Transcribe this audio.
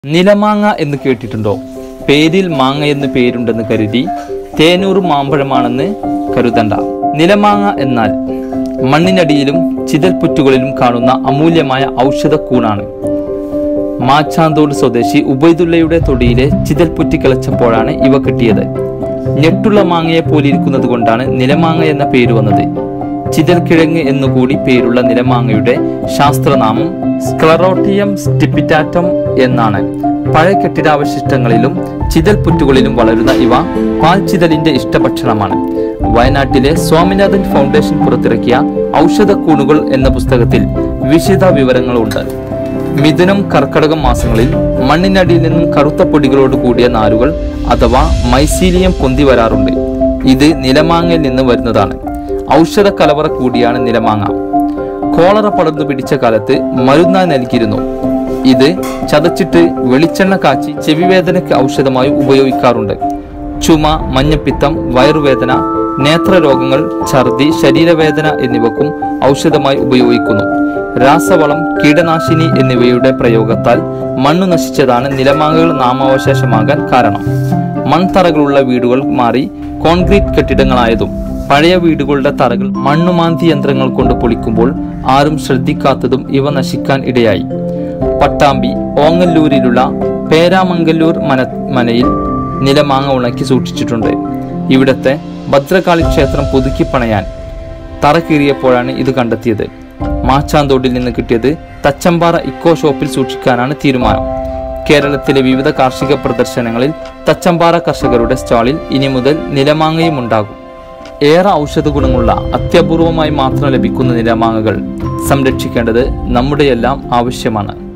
നിലമാങ്ങ എന്ന് കേട്ടിട്ടുണ്ടോ പേരിൽ മാങ്ങ എന്ന് പേരുണ്ടെന്ന് കരുതി തേനൂർ മാമ്പഴമാണെന്ന് കരുതണ്ട നിലമാങ്ങ എന്നാൽ മണ്ണിനടിയിലും ചിതൽപുറ്റുകളിലും കാണുന്ന അമൂല്യമായ ഔഷധക്കൂണാണ് മാച്ചാന്തോട് സ്വദേശി ഉബൈദുള്ളയുടെ തൊടിയിലെ ചിതൽപുറ്റി കിളച്ചപ്പോഴാണ് ഇവ കിട്ടിയത് ഞെട്ടുള്ള മാങ്ങയെ പോലെ ഇരിക്കുന്നത് കൊണ്ടാണ് നിലമാങ്ങ എന്ന പേര് വന്നത് ചിതൽക്കിഴങ്ങ് എന്നുകൂടി പേരുള്ള നിലമാങ്ങയുടെ ശാസ്ത്രനാമം സ്ക്ലറോട്ടിയം സ്റ്റിപ്പിറ്റാറ്റം എന്നാണ് പഴയ കെട്ടിടാവശിഷ്ടങ്ങളിലും ചിതൽപുറ്റുകളിലും വളരുന്ന ഇവ പാൽച്ചിതലിന്റെ ഇഷ്ടഭക്ഷണമാണ് വയനാട്ടിലെ സ്വാമിനാഥൻ ഫൗണ്ടേഷൻ പുറത്തിറക്കിയ ഔഷധക്കൂണുകൾ എന്ന പുസ്തകത്തിൽ വിശദ വിവരങ്ങളുണ്ട് മിഥുനം കർക്കടകം മാസങ്ങളിൽ മണ്ണിനടിയിൽ നിന്നും കറുത്ത പൊടികളോട് കൂടിയ നാരുകൾ അഥവാ മൈസീലിയം പൊന്തി വരാറുണ്ട് ഇത് നിലമാങ്ങയിൽ നിന്ന് വരുന്നതാണ് ഔഷധ കലവറ കൂടിയാണ് നിലമാങ്ങ കോളറ പടർന്നു പിടിച്ച കാലത്ത് മരുന്നായി നൽകിയിരുന്നു ഇത് ചതച്ചിട്ട് വെളിച്ചെണ്ണ കാച്ചി ചെവിവേദനയ്ക്ക് ഔഷധമായി ഉപയോഗിക്കാറുണ്ട് ചുമ മഞ്ഞപ്പിത്തം വയറുവേദന നേത്രരോഗങ്ങൾ ഛർദി ശരീരവേദന എന്നിവക്കും ഔഷധമായി ഉപയോഗിക്കുന്നു രാസവളം കീടനാശിനി എന്നിവയുടെ പ്രയോഗത്താൽ മണ്ണു നശിച്ചതാണ് നിലമാങ്ങകൾ നാമാവശേഷമാകാൻ കാരണം മൺതറകളുള്ള വീടുകൾ മാറി കോൺക്രീറ്റ് കെട്ടിടങ്ങളായതും പഴയ വീടുകളുടെ തറകൾ മണ്ണുമാന്തി യന്ത്രങ്ങൾ കൊണ്ട് പൊളിക്കുമ്പോൾ ആരും ശ്രദ്ധിക്കാത്തതും ഇവ നശിക്കാൻ ഇടയായി പട്ടാമ്പി ഓങ്ങല്ലൂരിലുള്ള പേരാമംഗല്ലൂർ മന മനയിൽ നിലമാങ്ങ ഉണക്കി സൂക്ഷിച്ചിട്ടുണ്ട് ഇവിടത്തെ ഭദ്രകാളി ക്ഷേത്രം പുതുക്കി പണയാൻ തറ കീറിയപ്പോഴാണ് ഇത് കണ്ടെത്തിയത് മാച്ചാന്തോട്ടിൽ നിന്ന് കിട്ടിയത് തച്ചമ്പാറ ഇക്കോ ഷോപ്പിൽ സൂക്ഷിക്കാനാണ് തീരുമാനം കേരളത്തിലെ വിവിധ കാർഷിക പ്രദർശനങ്ങളിൽ തച്ചമ്പാറ കർഷകരുടെ സ്റ്റാളിൽ ഇനി മുതൽ നിലമാങ്ങയും ഉണ്ടാകും ഏറെ ഔഷധ ഗുണമുള്ള അത്യപൂർവമായി മാത്രം ലഭിക്കുന്ന നിലമാങ്ങകൾ സംരക്ഷിക്കേണ്ടത് നമ്മുടെയെല്ലാം ആവശ്യമാണ്